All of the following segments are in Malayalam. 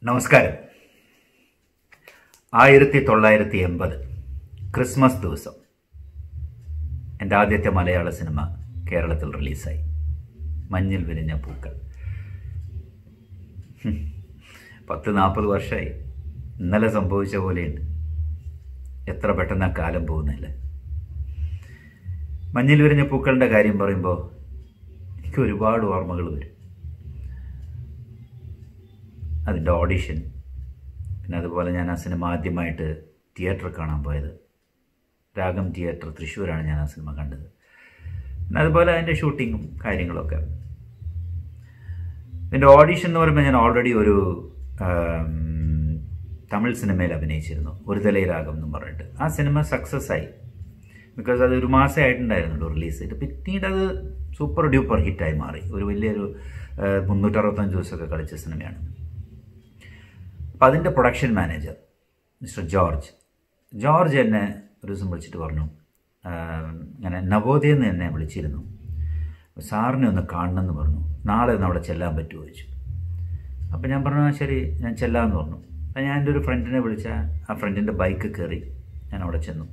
നമസ്കാരം ആയിരത്തി തൊള്ളായിരത്തി എൺപത് ക്രിസ്മസ് ദിവസം എൻ്റെ ആദ്യത്തെ മലയാള സിനിമ കേരളത്തിൽ റിലീസായി മഞ്ഞിൽ വിരിഞ്ഞ പൂക്കൾ ഹും. പത്ത് നാൽപ്പത് വർഷമായി ഇന്നലെ സംഭവിച്ച പോലെയുണ്ട് എത്ര പെട്ടെന്ന് ആ കാലം പോകുന്നില്ല മഞ്ഞിൽ വിരിഞ്ഞ പൂക്കളുടെ കാര്യം പറയുമ്പോൾ എനിക്ക് ഒരുപാട് ഓർമ്മകൾ വരും അതിൻ്റെ ഓഡിഷൻ പിന്നെ അതുപോലെ ഞാൻ ആ സിനിമ ആദ്യമായിട്ട് തിയേറ്ററിൽ കാണാൻ പോയത് രാഗം തിയേറ്റർ തൃശ്ശൂരാണ് ഞാൻ ആ സിനിമ കണ്ടത് പിന്നെ അതുപോലെ അതിൻ്റെ ഷൂട്ടിങ്ങും കാര്യങ്ങളൊക്കെ ഇതിൻ്റെ ഓഡിഷൻ എന്ന് പറയുമ്പോൾ ഞാൻ ഓൾറെഡി ഒരു ആം, തമിഴ് സിനിമയിൽ അഭിനയിച്ചിരുന്നു ഒരു തലൈ രാഗം എന്ന് പറഞ്ഞിട്ട് ആ സിനിമ സക്സസ് ആയി ബിക്കോസ് അത് ഒരു മാസമേ ആയിട്ടുണ്ടായിരുന്നുള്ളൂ റിലീസ് ചെയ്തിട്ട് പിന്നീട് അത് സൂപ്പർ ഡ്യൂപ്പർ ഹിറ്റായി മാറി ഒരു വലിയൊരു ആ, മുന്നൂറ്ററുപത്തഞ്ച് ദിവസമൊക്കെ കളിച്ച സിനിമയാണ് അപ്പം അതിൻ്റെ production manager mister George George എന്നെ ഒരു ദിവസം വിളിച്ചിട്ട് പറഞ്ഞു ആം, ഇങ്ങനെ നവോദയയിൽ നിന്ന് എന്നെ വിളിച്ചിരുന്നു സാറിനെ ഒന്ന് കാണണമെന്ന് പറഞ്ഞു നാളെ ഒന്ന് അവിടെ ചെല്ലാൻ പറ്റുമോ ചോദിച്ചു അപ്പം ഞാൻ പറഞ്ഞു "ആ, ശരി ഞാൻ ചെല്ലാമെന്ന് പറഞ്ഞു അപ്പം ഞാൻ എൻ്റെ ഒരു ഫ്രണ്ടിനെ വിളിച്ച ആ ഫ്രണ്ടിൻ്റെ ബൈക്ക് കയറി ഞാൻ അവിടെ ചെന്നു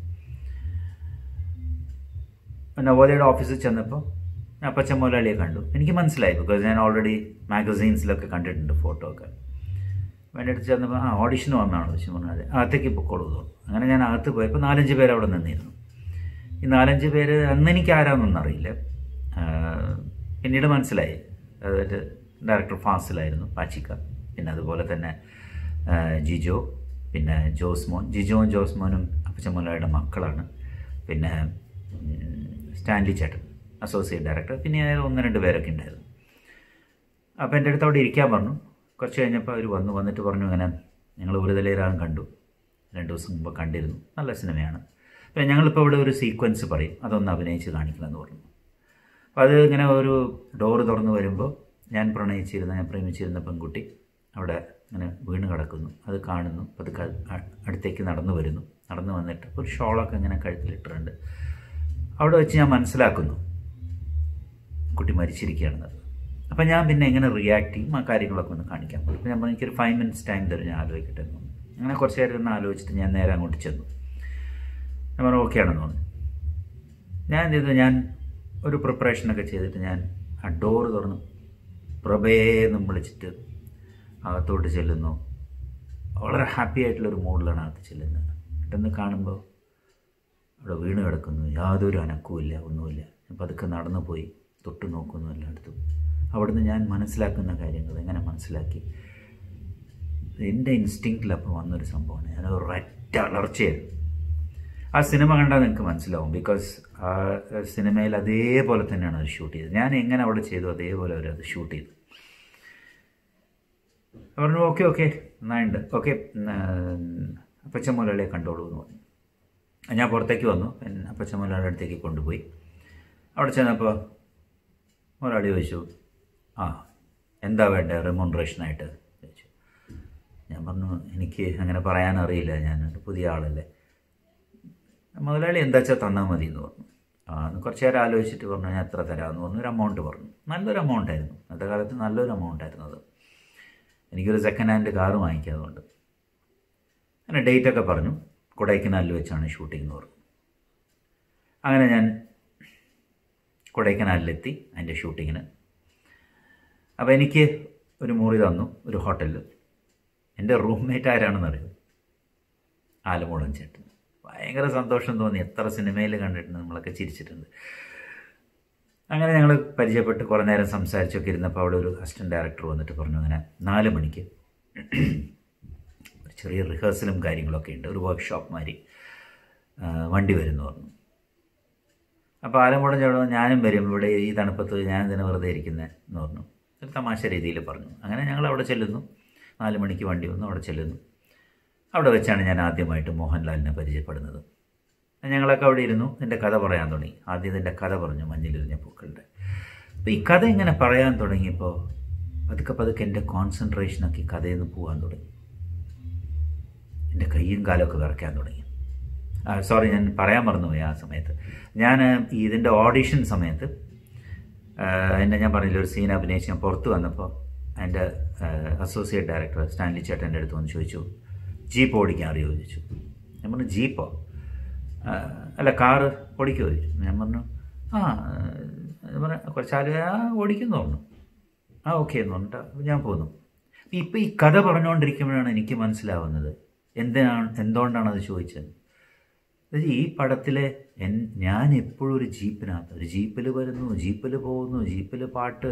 നവോദയയുടെ ഓഫീസിൽ ചെന്നപ്പോൾ ഞാൻ പച്ച മുതലാളിയെ കണ്ടു എനിക്ക് മനസ്സിലായി ബിക്കോസ് ഞാൻ ഓൾറെഡി മാഗസീൻസിലൊക്കെ കണ്ടിട്ടുണ്ട് ഫോട്ടോ ഒക്കെ എൻ്റെ അടുത്ത് ചെന്നപ്പോൾ ആ ഓഡിഷൻ വന്നാണ് ചോദിച്ചു പറഞ്ഞു അതെ അകത്തേക്ക് പൊക്കോളൂ എന്ന് പറഞ്ഞു അങ്ങനെ ഞാൻ അകത്ത് പോയപ്പോൾ നാലഞ്ച് പേര് അവിടെ നിന്നിരുന്നു ഈ നാലഞ്ച് പേര് അന്ന് എനിക്ക് ആരാന്നൊന്നും അറിയില്ല ആ, പിന്നീട് മനസ്സിലായി അതായത് ഡയറക്ടർ ഫാസിലായിരുന്നു പാച്ചിക്ക പിന്നെ അതുപോലെ തന്നെ ആ, ജിജോ പിന്നെ ജോസ്മോൻ ജിജോവും ജോസ്മോനും അപ്പച്ചമുലയുടെ മക്കളാണ് പിന്നെ ഉം, സ്റ്റാൻലി ചേട്ടൻ അസോസിയേറ്റ് ഡയറക്ടർ പിന്നെ ഒന്ന് രണ്ട് പേരൊക്കെ ഉണ്ടായിരുന്നു അപ്പോൾ എൻ്റെ അടുത്ത് അവിടെ ഇരിക്കാൻ പറഞ്ഞു കുറച്ച് കഴിഞ്ഞപ്പോൾ അവർ വന്നു വന്നിട്ട് പറഞ്ഞു ഇങ്ങനെ ഞങ്ങൾ ഒരു തലയിലാകും കണ്ടു രണ്ട് ദിവസം മുമ്പ് കണ്ടിരുന്നു നല്ല സിനിമയാണ് പിന്നെ ഞങ്ങളിപ്പോൾ ഇവിടെ ഒരു സീക്വൻസ് പറയും അതൊന്ന് അഭിനയിച്ച് കാണിക്കണമെന്ന് പറഞ്ഞു അപ്പോൾ അത് ഇങ്ങനെ ഒരു ഡോറ് തുറന്ന് വരുമ്പോൾ ഞാൻ പ്രണയിച്ചിരുന്ന ഞാൻ പ്രേമിച്ചിരുന്ന പെൺകുട്ടി അവിടെ ഇങ്ങനെ വീണ് കിടക്കുന്നു അത് കാണുന്നു അപ്പോൾ അത് ക- അ- അടുത്തേക്ക് നടന്നു വരുന്നു നടന്നു വന്നിട്ട് ഒരു ഷോളൊക്കെ ഇങ്ങനെ കഴുത്തിലിട്ടിട്ടുണ്ട് അവിടെ വെച്ച് ഞാൻ മനസ്സിലാക്കുന്നു കുട്ടി മരിച്ചിരിക്കുകയാണെന്നത് അപ്പം ഞാൻ പിന്നെ എങ്ങനെ റിയാക്ട് ചെയ്യും ആ കാര്യങ്ങളൊക്കെ ഒന്ന് കാണിക്കാൻ പറ്റും അപ്പോൾ ഞാൻ പറഞ്ഞു, എനിക്കൊരു ഫൈവ് മിനിറ്റ്സ് ടൈം തരും ഞാൻ ആലോചിക്കട്ടെ എന്ന് പറഞ്ഞു. അങ്ങനെ കുറച്ച് നേരം ഒന്ന് ആലോചിച്ചിട്ട് ഞാൻ നേരെ അങ്ങോട്ട് ചെന്നു ഞാൻ പറഞ്ഞു ഓക്കെ ആണെന്ന് പറഞ്ഞു ഞാൻ എന്ത് ചെയ്തു ഞാൻ ഒരു പ്രിപ്പറേഷനൊക്കെ ചെയ്തിട്ട് ഞാൻ ആ ഡോറ് തുറന്ന് പ്രഭേന്ന് വിളിച്ചിട്ട് അകത്തോട്ട് ചെല്ലുന്നു വളരെ ഹാപ്പി ആയിട്ടുള്ളൊരു മൂഡിലാണ് അകത്ത് ചെല്ലുന്നത് പെട്ടെന്ന് കാണുമ്പോൾ അവിടെ വീണ് കിടക്കുന്നു യാതൊരു അനക്കവുമില്ല ഒന്നുമില്ല ഞാൻ പതുക്കെ നടന്നു പോയി തൊട്ട് നോക്കുന്നു എല്ലായിടത്തും അവിടുന്ന് ഞാൻ മനസ്സിലാക്കുന്ന കാര്യങ്ങൾ എങ്ങനെ മനസ്സിലാക്കി എൻ്റെ ഇൻസ്റ്റിങ്ക്റ്റിൽ അപ്പോൾ വന്നൊരു സംഭവമാണ് ഞാൻ ഒരൊറ്റ അലർച്ചയായിരുന്നു ആ സിനിമ കണ്ടാൽ നിങ്ങൾക്ക് മനസ്സിലാവും ബിക്കോസ് ആ സിനിമയിൽ അതേപോലെ തന്നെയാണ് അത് ഷൂട്ട് ചെയ്തത് ഞാൻ എങ്ങനെ അവിടെ ചെയ്തു അതേപോലെ അവർ അത് ഷൂട്ട് ചെയ്തു പറഞ്ഞു ഓക്കെ ഓക്കെ നന്നായിട്ടുണ്ട് ഓക്കെ അപ്പച്ച മുതലാളിയെ കണ്ടോളൂ എന്ന് പറഞ്ഞു ഞാൻ പുറത്തേക്ക് വന്നു പിന്നെ അപ്പച്ച മുതലാളിയുടെ അടുത്തേക്ക് കൊണ്ടുപോയി അവിടെ ചെന്നപ്പോൾ മുതലാളി ചോദിച്ചു ആ എന്താ വേണ്ടത് റെമോണറേഷനായിട്ട് ചോദിച്ചു ഞാൻ പറഞ്ഞു എനിക്ക് അങ്ങനെ പറയാൻ അറിയില്ല ഞാൻ ഒരു പുതിയ ആളല്ലേ മുതലാളി എന്താ വെച്ചാൽ തന്നാൽ മതി എന്ന് പറഞ്ഞു ആ എന്ന് കുറച്ച് നേരം ആലോചിച്ചിട്ട് പറഞ്ഞു ഞാൻ എത്ര തരാമെന്ന് പറഞ്ഞു ഒരു എമൗണ്ട് പറഞ്ഞു നല്ലൊരു എമൗണ്ട് ആയിരുന്നു അന്നത്തെ കാലത്ത് നല്ലൊരു എമൗണ്ട് ആയിരുന്നു അത് എനിക്കൊരു സെക്കൻഡ് ഹാൻഡ് കാറ് വാങ്ങിക്കാതുകൊണ്ട് അങ്ങനെ ഡേറ്റ് ഒക്കെ പറഞ്ഞു കൊടൈക്കനാലിൽ വെച്ചാണ് ഷൂട്ടിംഗ് എന്ന് പറഞ്ഞു അങ്ങനെ ഞാൻ കൊടൈക്കനാലിലെത്തി അതിൻ്റെ ഷൂട്ടിങ്ങിന് അപ്പോൾ എനിക്ക് ഒരു മുറി തന്നു ഒരു ഹോട്ടലിൽ എൻ്റെ റൂംമേറ്റ് ആരാണെന്ന് അറിയും ആലമൂടൻ ചേട്ടൻ ഭയങ്കര സന്തോഷം തോന്നി എത്ര സിനിമയിൽ കണ്ടിട്ടുണ്ട് നമ്മളൊക്കെ ചിരിച്ചിട്ടുണ്ട് അങ്ങനെ ഞങ്ങൾ പരിചയപ്പെട്ട് കുറേ നേരം സംസാരിച്ചൊക്കെ ഇരുന്നപ്പോൾ അവിടെ ഒരു അസിസ്റ്റൻറ്റ് ഡയറക്ടർ വന്നിട്ട് പറഞ്ഞു അങ്ങനെ നാല് മണിക്ക് ഒരു ചെറിയ റിഹേഴ്സലും കാര്യങ്ങളൊക്കെ ഉണ്ട് ഒരു വർക്ക്ഷോപ്പ് മാതിരി ആ, വണ്ടി വരുമെന്ന് പറഞ്ഞു അപ്പോൾ ആലമ്പുഴ ചേട്ടൻ ഞാനും വരും ഇവിടെ ഈ തണുപ്പത്ത് ഞാൻ ഇതിന് വെറുതെ ഇരിക്കുന്നത് എന്ന് പറഞ്ഞു ഒരു തമാശ രീതിയിൽ പറഞ്ഞു അങ്ങനെ ഞങ്ങൾ അവിടെ ചെല്ലുന്നു നാല് മണിക്ക് വണ്ടി വന്നു അവിടെ ചെല്ലുന്നു അവിടെ വെച്ചാണ് ഞാൻ ആദ്യമായിട്ട് മോഹൻലാലിനെ പരിചയപ്പെടുന്നത് ഞങ്ങളൊക്കെ അവിടെ ഇരുന്നു ഇതിൻ്റെ കഥ പറയാൻ തുടങ്ങി ആദ്യം ഇതിൻ്റെ കഥ പറഞ്ഞു മഞ്ഞിലിരിഞ്ഞ പൂക്കളുടെ അപ്പോൾ ഈ കഥ ഇങ്ങനെ പറയാൻ തുടങ്ങിയപ്പോൾ പതുക്കെ പതുക്കെ എൻ്റെ കോൺസെൻട്രേഷനൊക്കെ ഈ കഥയിൽ നിന്ന് പോകാൻ തുടങ്ങി എൻ്റെ കൈയും കാലമൊക്കെ വിറയ്ക്കാൻ തുടങ്ങി സോറി ഞാൻ പറയാൻ മറന്നുപോയി ആ സമയത്ത് ഞാൻ ഈ ഇതിൻ്റെ ഓഡിഷൻ സമയത്ത് ആ, എന്നെ ഞാൻ പറഞ്ഞില്ല ഒരു സീൻ അഭിനയിച്ച് ഞാൻ പുറത്ത് വന്നപ്പോൾ അതിൻ്റെ അസോസിയേറ്റ് ഡയറക്ടർ സ്റ്റാൻലി ചേട്ടൻ്റെ അടുത്ത് വന്ന് ചോദിച്ചു ജീപ്പ് ഓടിക്കാൻ അറിയുമോ ചോദിച്ചു ഞാൻ പറഞ്ഞു ജീപ്പോ ആ, അല്ല കാറ് ഓടിക്കുമോ ചോദിച്ചു ഞാൻ പറഞ്ഞു ആ ഞാൻ പറഞ്ഞു കുറച്ചാൽ ആ ഓടിക്കുന്നു തോന്നുന്നു ആ ഓക്കെ എന്ന് പറഞ്ഞിട്ട് ഞാൻ പോന്നു ഇപ്പം ഈ കഥ പറഞ്ഞുകൊണ്ടിരിക്കുമ്പോഴാണ് എനിക്ക് മനസ്സിലാവുന്നത് എന്തിനാണ് എന്തുകൊണ്ടാണ് അത് ചോദിച്ചത് അതായത് ഈ പടത്തിലെ എൻ ഞാൻ എപ്പോഴും ഒരു ജീപ്പിനകത്ത് ഒരു ജീപ്പിൽ വരുന്നു ജീപ്പിൽ പോകുന്നു ജീപ്പിൽ പാട്ട്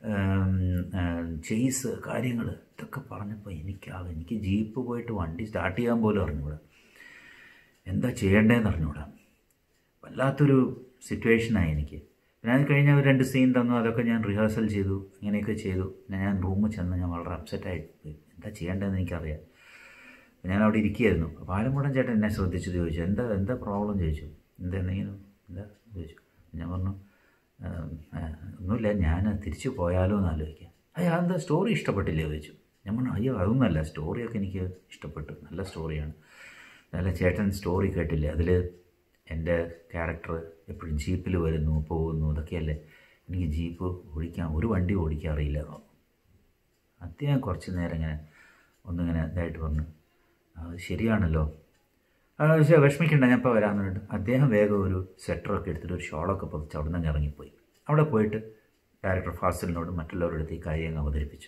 ചെയ്സ് കാര്യങ്ങൾ ഇതൊക്കെ പറഞ്ഞപ്പോൾ എനിക്കാകെ എനിക്ക് ജീപ്പ് പോയിട്ട് വണ്ടി സ്റ്റാർട്ട് ചെയ്യാൻ പോലും അറിഞ്ഞൂടാ എന്താ ചെയ്യേണ്ടതെന്ന് അറിഞ്ഞൂടാ വല്ലാത്തൊരു സിറ്റുവേഷനായി എനിക്ക് പിന്നെ അത് കഴിഞ്ഞ ഒരു രണ്ട് സീൻ തന്നു അതൊക്കെ ഞാൻ റിഹേഴ്സൽ ചെയ്തു ഇങ്ങനെയൊക്കെ ചെയ്തു പിന്നെ ഞാൻ റൂമിൽ ചെന്ന് ഞാൻ വളരെ അപ്സെറ്റായി പോയി എന്താ ചെയ്യേണ്ടതെന്ന് എനിക്കറിയാം അപ്പോൾ ഞാൻ അവിടെ ഇരിക്കുകയായിരുന്നു അപ്പോൾ ആലമ്പുഴൻ ചേട്ടൻ എന്നെ ശ്രദ്ധിച്ചു ചോദിച്ചു എന്താ എന്താ പ്രോബ്ലം ചോദിച്ചു എന്താ എന്തെങ്കിലും എന്താ ചോദിച്ചു ഞാൻ പറഞ്ഞു "ആം, ആ, ഒന്നുമില്ല ഞാൻ തിരിച്ചു പോയാലോ എന്ന് ആലോചിക്കാം അയ്യോ അതെന്താ സ്റ്റോറി ഇഷ്ടപ്പെട്ടില്ലേ ചോദിച്ചു ഞാൻ പറഞ്ഞു അയ്യോ അതൊന്നുമല്ല സ്റ്റോറിയൊക്കെ എനിക്ക് ഇഷ്ടപ്പെട്ടു നല്ല സ്റ്റോറിയാണ് നല്ല ചേട്ടൻ സ്റ്റോറി കേട്ടില്ലേ അതിൽ എൻ്റെ ക്യാരക്ടർ എപ്പോഴും ജീപ്പിൽ വരുന്നു പോകുന്നു ഇതൊക്കെയല്ലേ എനിക്ക് ജീപ്പ് ഓടിക്കാൻ ഒരു വണ്ടി ഓടിക്കാൻ അറിയില്ല എന്ന് പറഞ്ഞു. അദ്ദേഹം കുറച്ച് നേരം ഇങ്ങനെ ഒന്നിങ്ങനെ ഇതായിട്ട് പറഞ്ഞു അത് ശരിയാണല്ലോ ആ പക്ഷേ വിഷമിക്കണ്ട ഞാൻ ഇപ്പോൾ വരാമെന്ന് പറഞ്ഞിട്ട് അദ്ദേഹം വേഗം ഒരു സ്വെറ്ററൊക്കെ എടുത്തിട്ട് ഒരു ഷോളൊക്കെ പൊതിച്ച് അവിടെ നിന്ന് ഇറങ്ങിപ്പോയി അവിടെ പോയിട്ട് ഡയറക്ടർ ഫാസിലിനോട് മറ്റുള്ളവരുടെ അടുത്ത് ഈ കാര്യം അങ്ങ് അവതരിപ്പിച്ചു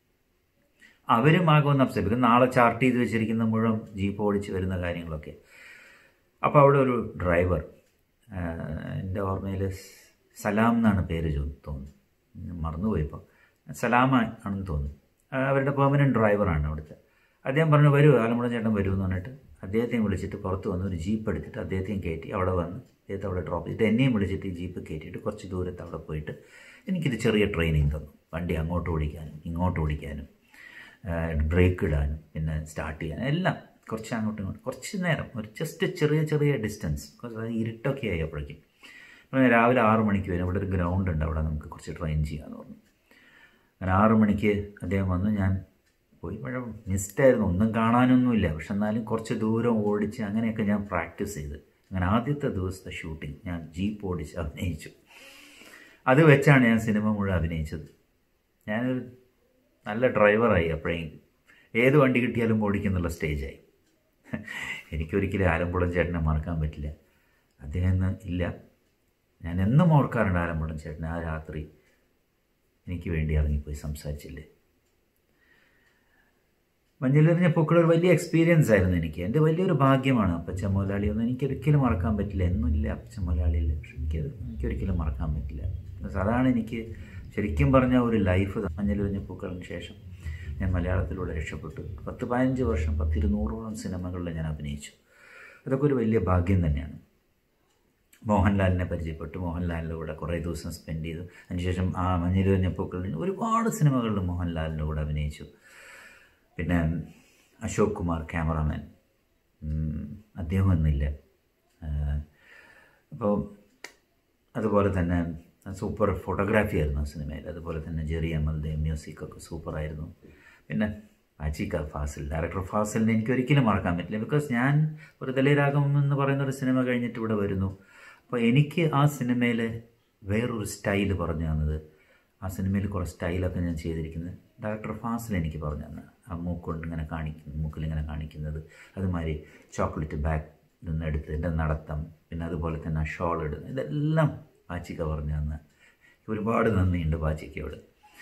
അവരും ആകുമെന്ന് അപ്സെപ്പിക്കും നാളെ ചാർട്ട് ചെയ്ത് വെച്ചിരിക്കുന്ന മുഴുവൻ ജീപ്പ് ഓടിച്ച് വരുന്ന കാര്യങ്ങളൊക്കെ അപ്പോൾ അവിടെ ഒരു ഡ്രൈവർ എൻ്റെ ഓർമ്മയിൽ സലാം എന്നാണ് പേര് ചോ- തോന്നുന്നു മറന്നുപോയിപ്പോൾ സലാം ആണെന്ന് തോന്നുന്നു ആ, അവരുടെ പെർമനൻറ്റ് ഡ്രൈവറാണ് അവിടുത്തെ അദ്ദേഹം പറഞ്ഞു വരൂ ആലമ്പുഴ ചേട്ടൻ വരൂ എന്ന് പറഞ്ഞിട്ട് അദ്ദേഹത്തെയും വിളിച്ചിട്ട് പുറത്ത് വന്ന് ഒരു ജീപ്പ് എടുത്തിട്ട് അദ്ദേഹത്തെയും കയറ്റി അവിടെ വന്ന് അദ്ദേഹത്തെ അവിടെ ഡ്രോപ്പ് ചെയ്തിട്ട് എന്നെയും വിളിച്ചിട്ട് ഈ ജീപ്പ് കയറ്റിയിട്ട് കുറച്ച് ദൂരത്ത് അവിടെ പോയിട്ട് എനിക്കൊരു ചെറിയ ട്രെയിനിങ് തന്നു വണ്ടി അങ്ങോട്ട് ഓടിക്കാനും ഇങ്ങോട്ട് ഓടിക്കാനും ബ്രേക്ക് ഇടാനും പിന്നെ സ്റ്റാർട്ട് ചെയ്യാനും എല്ലാം കുറച്ച് അങ്ങോട്ടും ഇങ്ങോട്ടും കുറച്ച് നേരം ഒരു ജസ്റ്റ് ചെറിയ ചെറിയ ഡിസ്റ്റൻസ് കുറച്ച് ഇരുട്ടൊക്കെ ആയി അപ്പോഴേക്കും അപ്പോൾ രാവിലെ ആറ് മണിക്ക് വരും അവിടെ ഒരു ഗ്രൗണ്ട് ഉണ്ട് അവിടെ നമുക്ക് കുറച്ച് ട്രെയിൻ ചെയ്യാമെന്ന് പറഞ്ഞു അങ്ങനെ ആറ് മണിക്ക് അദ്ദേഹം വന്നു ഞാൻ പോയി പക്ഷേ മിസ്റ്റായിരുന്നു ഒന്നും കാണാനൊന്നുമില്ല പക്ഷെ എന്നാലും കുറച്ച് ദൂരം ഓടിച്ച് അങ്ങനെയൊക്കെ ഞാൻ പ്രാക്ടീസ് ചെയ്ത് അങ്ങനെ ആദ്യത്തെ ദിവസത്തെ ഷൂട്ടിംഗ് ഞാൻ ജീപ്പ് ഓടിച്ച് അഭിനയിച്ചു അത് വെച്ചാണ് ഞാൻ സിനിമ മുഴുവൻ അഭിനയിച്ചത് ഞാനൊരു നല്ല ഡ്രൈവറായി അപ്പോഴേക്കും ഏത് വണ്ടി കിട്ടിയാലും ഓടിക്കുന്നുള്ള സ്റ്റേജായി എനിക്കൊരിക്കലും ആലമ്പുഴം ചേട്ടനെ മറക്കാൻ പറ്റില്ല അദ്ദേഹം ഇന്ന് ഇല്ല ഞാൻ എന്നും ഓർക്കാറുണ്ട് ആലമ്പുഴം ചേട്ടനെ ആ രാത്രി എനിക്ക് വേണ്ടി ഇറങ്ങിപ്പോയി സംസാരിച്ചില്ലേ മഞ്ഞളിറിഞ്ഞ പൂക്കൾ ഒരു വലിയ എക്സ്പീരിയൻസ് ആയിരുന്നു എനിക്ക് എൻ്റെ വലിയൊരു ഭാഗ്യമാണ് അപ്പച്ച മുതലാളി ഒന്നും എനിക്കൊരിക്കലും മറക്കാൻ പറ്റില്ല എന്നുമില്ല അപ്പച്ച മുതലാളിയില്ല പക്ഷെ എനിക്ക് എനിക്കൊരിക്കലും മറക്കാൻ പറ്റില്ല ബിക്കോസ് അതാണ് എനിക്ക് ശരിക്കും പറഞ്ഞ ഒരു ലൈഫ് മഞ്ഞളിറിഞ്ഞ പൂക്കളിന് ശേഷം ഞാൻ മലയാളത്തിലൂടെ രക്ഷപ്പെട്ടു പത്ത് പതിനഞ്ച് വർഷം പത്തിരുന്നൂറോളം സിനിമകളിൽ ഞാൻ അഭിനയിച്ചു അതൊക്കെ ഒരു വലിയ ഭാഗ്യം തന്നെയാണ് മോഹൻലാലിനെ പരിചയപ്പെട്ടു മോഹൻലാലിൻ്റെ കൂടെ കുറേ ദിവസം സ്പെൻഡ് ചെയ്തു അതിനുശേഷം ആ മഞ്ഞിലുവഞ്ഞ പൂക്കളിൽ ഒരുപാട് സിനിമകളിൽ മോഹൻലാലിൻ്റെ കൂടെ അഭിനയിച്ചു പിന്നെ അശോക് കുമാർ ക്യാമറാമാൻ ഉം, അദ്ദേഹം ഇന്നില്ല അപ്പോൾ അതുപോലെ തന്നെ സൂപ്പർ ഫോട്ടോഗ്രാഫി ആയിരുന്നു ആ സിനിമയിൽ അതുപോലെ തന്നെ ജെറി അമൽദേ മ്യൂസിക്കൊക്കെ സൂപ്പറായിരുന്നു പിന്നെ അജിക ഫാസിൽ ഡയറക്ടർ ഫാസിലിനെ എനിക്ക് ഒരിക്കലും മറക്കാൻ പറ്റില്ല ബിക്കോസ് ഞാൻ ഒരു തലേരാഗം എന്ന് പറയുന്ന ഒരു സിനിമ കഴിഞ്ഞിട്ട് ഇവിടെ വരുന്നു അപ്പോൾ എനിക്ക് ആ സിനിമയിൽ വേറൊരു സ്റ്റൈൽ പറഞ്ഞു തന്നത് ആ സിനിമയിൽ കുറേ സ്റ്റൈലൊക്കെ ഞാൻ ചെയ്തിരിക്കുന്നത് ഡയറക്ടർ ഫാസിൽ എനിക്ക് പറഞ്ഞു തന്നെ ആ മൂക്കൊണ്ട് ഇങ്ങനെ കാണിക്കുന്നു മൂക്കിലിങ്ങനെ കാണിക്കുന്നത് അതുമാതിരി ചോക്ലേറ്റ് ബാഗ് നിന്ന് എടുത്ത് എൻ്റെ നടത്തം പിന്നെ അതുപോലെ തന്നെ ആ ഷോൾ ഇടുന്നത് ഇതെല്ലാം പാച്ചിക്ക പറഞ്ഞു തന്ന് ഒരുപാട് നന്ദിയുണ്ട് പാച്ചിക്കയോട്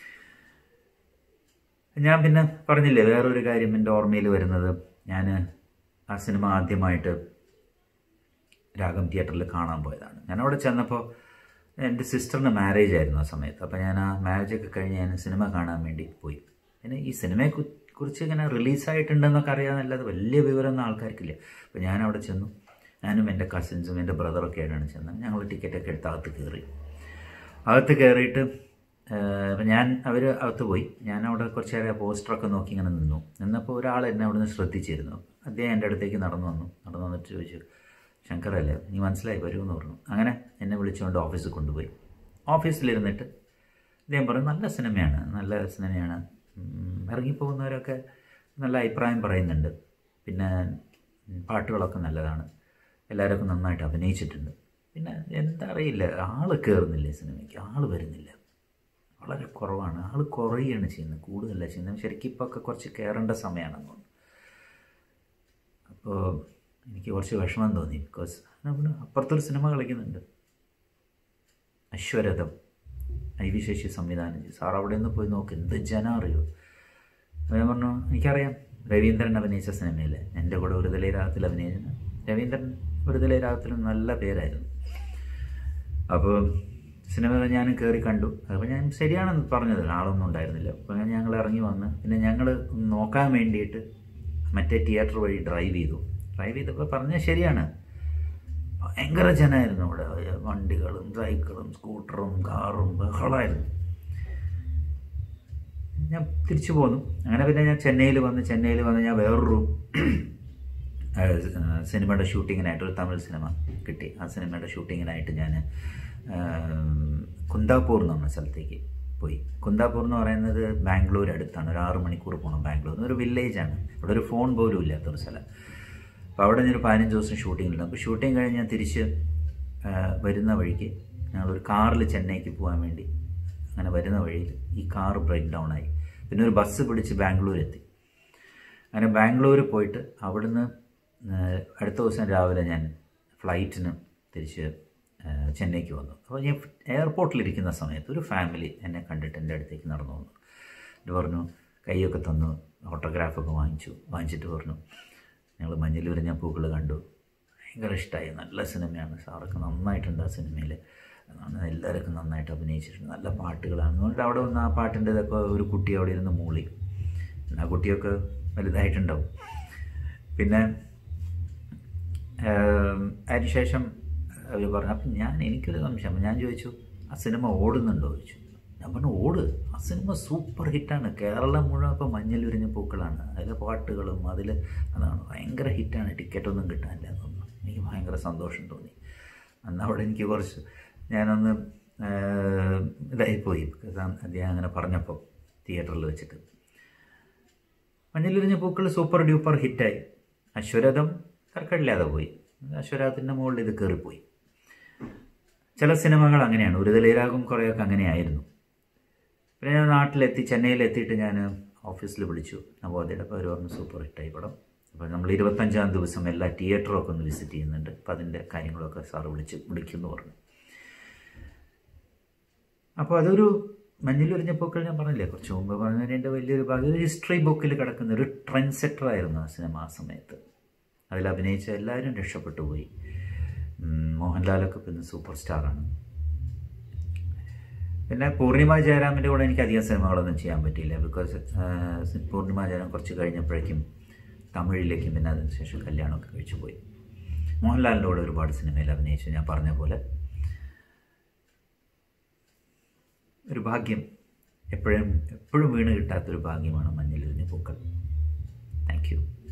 ഞാൻ പിന്നെ പറഞ്ഞില്ലേ വേറൊരു കാര്യം എൻ്റെ ഓർമ്മയിൽ വരുന്നത് ഞാൻ ആ സിനിമ ആദ്യമായിട്ട് രാഗം തിയേറ്ററിൽ കാണാൻ പോയതാണ് ഞാൻ അവിടെ ചെന്നപ്പോൾ എൻ്റെ സിസ്റ്ററിന് മാരേജ് ആയിരുന്നു ആ സമയത്ത് അപ്പോൾ ഞാൻ ആ മാരേജൊക്കെ കഴിഞ്ഞ് ഞാൻ സിനിമ കാണാൻ വേണ്ടി പോയി പിന്നെ ഈ സിനിമയെ കു- കുറിച്ച് ഇങ്ങനെ റിലീസായിട്ടുണ്ടെന്നൊക്കെ അറിയാമെന്നല്ലാതെ വലിയ വിവരമൊന്നും ആൾക്കാർക്കില്ല അപ്പോൾ ഞാൻ അവിടെ ചെന്നു ഞാനും എൻ്റെ കസിൻസും എൻ്റെ ബ്രദറൊക്കെ ആയിട്ടാണ് ചെന്നത് ഞങ്ങൾ ടിക്കറ്റൊക്കെ എടുത്ത് അകത്ത് കയറി അകത്ത് കയറിയിട്ട് അപ്പം ഞാൻ അവർ അകത്ത് പോയി ഞാൻ അവിടെ കുറച്ച് നേരം പോസ്റ്ററൊക്കെ നോക്കി ഇങ്ങനെ നിന്നു നിന്നപ്പോൾ ഒരാൾ എന്നെ അവിടെ നിന്ന് ശ്രദ്ധിച്ചിരുന്നു അദ്ദേഹം എൻ്റെ അടുത്തേക്ക് നടന്നു വന്നു നടന്നു വന്നിട്ട് ചോദിച്ചു ശങ്കറല്ലേ നീ മനസ്സിലായി വരുമെന്ന് പറഞ്ഞു അങ്ങനെ എന്നെ വിളിച്ചുകൊണ്ട് ഓഫീസിൽ കൊണ്ടുപോയി ഓഫീസിലിരുന്നിട്ട് അദ്ദേഹം പറഞ്ഞു നല്ല സിനിമയാണ് നല്ല സിനിമയാണ് ഉം, ഇറങ്ങിപ്പോകുന്നവരൊക്കെ നല്ല അഭിപ്രായം പറയുന്നുണ്ട് പിന്നെ ഉം, പാട്ടുകളൊക്കെ നല്ലതാണ് എല്ലാവരൊക്കെ നന്നായിട്ട് അഭിനയിച്ചിട്ടുണ്ട് പിന്നെ എന്താ അറിയില്ല ആൾ കയറുന്നില്ല സിനിമയ്ക്ക് ആൾ വരുന്നില്ല വളരെ കുറവാണ് ആൾ കുറയുകയാണ് ചെയ്യുന്നത് കൂടുതലല്ല ചെയ്യുന്നത് ശരിക്കും ഇപ്പോൾ ഒക്കെ കുറച്ച് കയറേണ്ട സമയമാണെന്ന് തോന്നുന്നു അപ്പോൾ എനിക്ക് കുറച്ച് വിഷമം തോന്നി ബിക്കോസ് നമ്മൾ അപ്പുറത്തൊരു സിനിമ കളിക്കുന്നുണ്ട് അശ്വരഥം ഐ വി ശശി സംവിധാനം ചെയ്തു സാർ അവിടെ നിന്ന് പോയി നോക്ക് എന്ത് ജനം അറിയോ അപ്പോൾ ഞാൻ പറഞ്ഞു എനിക്കറിയാം രവീന്ദ്രൻ അഭിനയിച്ച സിനിമയിൽ എൻ്റെ കൂടെ ഒരു തലേ രാഗത്തിൽ അഭിനയിച്ച രവീന്ദ്രൻ ഒരു തലേ രാഗത്തിൽ നല്ല പേരായിരുന്നു അപ്പോൾ സിനിമ ഞാൻ കയറി കണ്ടു അപ്പോൾ ഞാൻ ശരിയാണെന്ന് പറഞ്ഞത് ആളൊന്നും ഉണ്ടായിരുന്നില്ല അപ്പോൾ ഞങ്ങൾ ഇറങ്ങി വന്ന് പിന്നെ ഞങ്ങൾ നോക്കാൻ വേണ്ടിയിട്ട് മറ്റേ തിയേറ്റർ വഴി ഡ്രൈവ് ചെയ്തു ഡ്രൈവ് ചെയ്തപ്പോൾ പറഞ്ഞത് ശരിയാണ് ഭയങ്കര ജനമായിരുന്നു അവിടെ വണ്ടികളും സൈക്കിളും സ്കൂട്ടറും കാറും ബഹളമായിരുന്നു ഞാൻ തിരിച്ചു പോന്നു അങ്ങനെ പിന്നെ ഞാൻ ചെന്നൈയിൽ വന്ന് ചെന്നൈയിൽ വന്ന് ഞാൻ വേറൊരു സിനിമയുടെ ഷൂട്ടിങ്ങിനായിട്ട് ഒരു തമിഴ് സിനിമ കിട്ടി ആ സിനിമയുടെ ഷൂട്ടിങ്ങിനായിട്ട് ഞാൻ കുന്താപൂർ എന്ന് പറഞ്ഞ സ്ഥലത്തേക്ക് പോയി കുന്താപൂർ എന്ന് പറയുന്നത് ബാംഗ്ലൂർ അടുത്താണ് ഒരു ആറ് മണിക്കൂർ പോകണം ബാംഗ്ലൂർ ഒരു വില്ലേജാണ് അവിടെ ഒരു ഫോൺ പോലും ഇല്ലാത്തൊരു സ്ഥലം അപ്പോൾ അവിടെ ഞാനൊരു പതിനഞ്ച് ദിവസം ഷൂട്ടിങ്ങിലുണ്ട് അപ്പോൾ ഷൂട്ടിങ് കഴിഞ്ഞ് ഞാൻ തിരിച്ച് വരുന്ന വഴിക്ക് ഞങ്ങളൊരു കാറിൽ ചെന്നൈക്ക് പോകാൻ വേണ്ടി അങ്ങനെ വരുന്ന വഴിയിൽ ഈ കാർ ബ്രേക്ക് ഡൗൺ ആയി പിന്നെ ഒരു ബസ് പിടിച്ച് ബാംഗ്ലൂർ എത്തി അങ്ങനെ ബാംഗ്ലൂർ പോയിട്ട് അവിടുന്ന് അടുത്ത ദിവസം രാവിലെ ഞാൻ ഫ്ലൈറ്റിന് തിരിച്ച് ചെന്നൈക്ക് വന്നു അപ്പോൾ ഞാൻ എയർപോർട്ടിലിരിക്കുന്ന സമയത്ത് ഒരു ഫാമിലി എന്നെ കണ്ടിട്ട് എൻ്റെ അടുത്തേക്ക് നടന്നു വന്നു എന്നിട്ട് പറഞ്ഞു കൈയൊക്കെ തന്നു ഓട്ടോഗ്രാഫൊക്കെ വാങ്ങിച്ചു വാങ്ങിച്ചിട്ട് പറഞ്ഞു ഞങ്ങൾ മഞ്ഞിൽ വിരിഞ്ഞ പൂക്കൾ കണ്ടു ഭയങ്കര ഇഷ്ടമായി നല്ല സിനിമയാണ് സാറൊക്കെ നന്നായിട്ടുണ്ട് ആ സിനിമയിൽ എല്ലാവർക്കും നന്നായിട്ട് അഭിനയിച്ചിട്ടുണ്ട് നല്ല പാട്ടുകളാണ് അതുകൊണ്ട് അവിടെ വന്ന് ആ പാട്ടിൻ്റെ ഇതൊക്കെ ഒരു കുട്ടി അവിടെ ഇരുന്ന് മൂളി ആ കുട്ടിയൊക്കെ വലുതായിട്ടുണ്ടാവും പിന്നെ അതിനുശേഷം അവർ പറഞ്ഞു അപ്പം ഞാൻ എനിക്കൊരു സംശയം ഞാൻ ചോദിച്ചു ആ സിനിമ ഓടുന്നുണ്ടോ ചോദിച്ചു ഞാൻ പറഞ്ഞു ഓട് ആ സിനിമ സൂപ്പർ ഹിറ്റാണ് കേരളം മുഴുവൻ ഇപ്പോൾ മഞ്ഞിലുരിഞ്ഞ പൂക്കളാണ് അതിലെ പാട്ടുകളും അതിൽ അതാണ് ഭയങ്കര ഹിറ്റാണ് ടിക്കറ്റൊന്നും കിട്ടാനില്ല എന്നൊന്നും എനിക്ക് ഭയങ്കര സന്തോഷം തോന്നി അന്ന് അവിടെ എനിക്ക് കുറച്ച് ഞാനൊന്ന് ഇതായിപ്പോയി അദ്ദേഹം അങ്ങനെ പറഞ്ഞപ്പോൾ തിയേറ്ററിൽ വെച്ചിട്ട് മഞ്ഞിലിരിഞ്ഞ പൂക്കൾ സൂപ്പർ ഡ്യൂപ്പർ ഹിറ്റായി അശ്വരഥം തർക്കമില്ലാതെ പോയി അശ്വരഥത്തിൻ്റെ മുകളിൽ ഇത് കയറിപ്പോയി ചില സിനിമകൾ അങ്ങനെയാണ് ഒരു തലയിലാകും കുറേയൊക്കെ അങ്ങനെയായിരുന്നു പിന്നെ ഞാൻ നാട്ടിലെത്തി ചെന്നൈയിലെത്തിയിട്ട് ഞാൻ ഓഫീസിൽ വിളിച്ചു നവോദയയുടെ അപ്പോൾ അവർ പറഞ്ഞു സൂപ്പർ ഹിറ്റായി പടം അപ്പോൾ നമ്മൾ ഇരുപത്തഞ്ചാം ദിവസം എല്ലാ തിയേറ്ററും ഒക്കെ ഒന്ന് വിസിറ്റ് ചെയ്യുന്നുണ്ട് അപ്പോൾ അതിൻ്റെ കാര്യങ്ങളൊക്കെ സാറ് വിളിച്ച് വിളിക്കുമെന്ന് പറഞ്ഞു അപ്പോൾ അതൊരു മഞ്ഞിലൊരിഞ്ഞപ്പോക്കൾ ഞാൻ പറഞ്ഞില്ലേ കുറച്ച് മുമ്പ് പറഞ്ഞതിൻ്റെ വലിയൊരു ഭാഗം ഒരു ഹിസ്റ്ററി ബുക്കിൽ കിടക്കുന്ന ഒരു ട്രെൻഡ് സെറ്റർ ആയിരുന്നു ആ സിനിമ ആ സമയത്ത് അതിൽ അഭിനയിച്ച എല്ലാവരും രക്ഷപ്പെട്ടു പോയി മോഹൻലാലൊക്കെ പിന്നെ സൂപ്പർ സ്റ്റാറാണ് പിന്നെ പൂർണിമ ജയറാമിൻ്റെ കൂടെ എനിക്ക് അധികം സിനിമകളൊന്നും ചെയ്യാൻ പറ്റിയില്ല ബിക്കോസ് പൂർണിമ ജയറാം കുറച്ച് കഴിഞ്ഞപ്പോഴേക്കും തമിഴിലേക്കും പിന്നെ അതിനുശേഷം കല്യാണമൊക്കെ കഴിച്ചു പോയി മോഹൻലാലിൻ്റെ കൂടെ ഒരുപാട് സിനിമയിൽ അഭിനയിച്ചു ഞാൻ പറഞ്ഞ പോലെ ഒരു ഭാഗ്യം എപ്പോഴും എപ്പോഴും വീണ് കിട്ടാത്തൊരു ഭാഗ്യമാണ് മഞ്ഞിലിരിഞ്ഞ പൂക്കൾ താങ്ക് യു